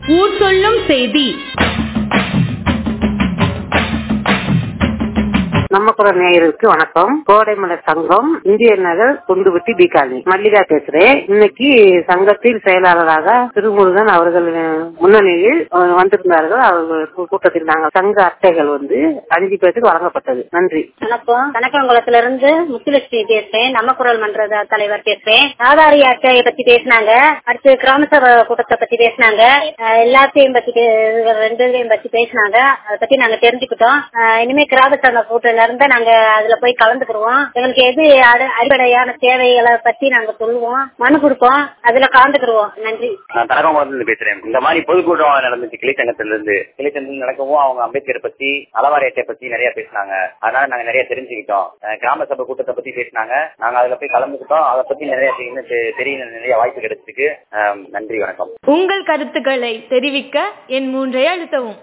ஊர் சொல்லும் செய்தி நம்ம குரல் நேயருக்கு வணக்கம் கோடைமலை சங்கம் இந்திய நகர் குண்டுபட்டி பி காலனி மல்லிகா பேசுறேன் இன்னைக்கு சங்கத்தில் செயலாளராக திருமுருகன் அவர்கள் முன்னணியில் அஹ், வந்திருந்தார்கள் அவர்கள் கூ- கூட்டத்தில் நாங்கள் சங்க அட்டைகள் வந்து அஞ்சு பேருக்கு வழங்கப்பட்டது நன்றி வணக்கம் கணக்கங்குளத்துல இருந்து முத்துலட்சுமி பேசுறேன் நம்ம குரல் மன்ற த- தலைவர் பேசுறேன் ஆதாரி அட்டையை பத்தி பேசினாங்க அடுத்து கிராம சபை கூட்டத்தை பத்தி பேசினாங்க அஹ் எல்லாத்தையும் பத்தி பே- இது ரெண்டு இதையும் பத்தி பேசினாங்க அதை பத்தி நாங்க தெரிஞ்சுக்கிட்டோம் அஹ் இனிமே கிராம சபை கூட்டம்ல இருந்தா நாங்க அதுல போய் கலந்துக்கிடுவோம் எங்களுக்கு எது அடி- அடிப்படையான தேவைகளை பத்தி நாங்க சொல்லுவோம் மனு கொடுப்போம் அதுல கலந்துக்கிடுவோம் நன்றி நான் தரகங்குளத்துல இருந்து பேசுறேன் இந்த மாதிரி பொதுக்கூட்டம் நடந்துச்சு கிளைச்சங்கத்துல இருந்து கிளைச்சங்கத்தில் நடக்கவும் அவங்க அம்பேத்கரை பத்தி நலவாரியத்தை பத்தி நிறைய பேசினாங்க அதனால நாங்க நிறைய தெரிஞ்சுக்கிட்டோம் அஹ் கிராம சபை கூட்டத்தை பத்தி பேசினாங்க நாங்க அதுல போய் கலந்துக்கிட்டோம் அதை பத்தி நிறைய இன்னும் தெ- தெரிய நிறைய வாய்ப்பு கிடைச்சிருக்கு அஹ் நன்றி வணக்கம் உங்கள் கருத்துக்களை தெரிவிக்க என் மூன்றை அழுத்தவும்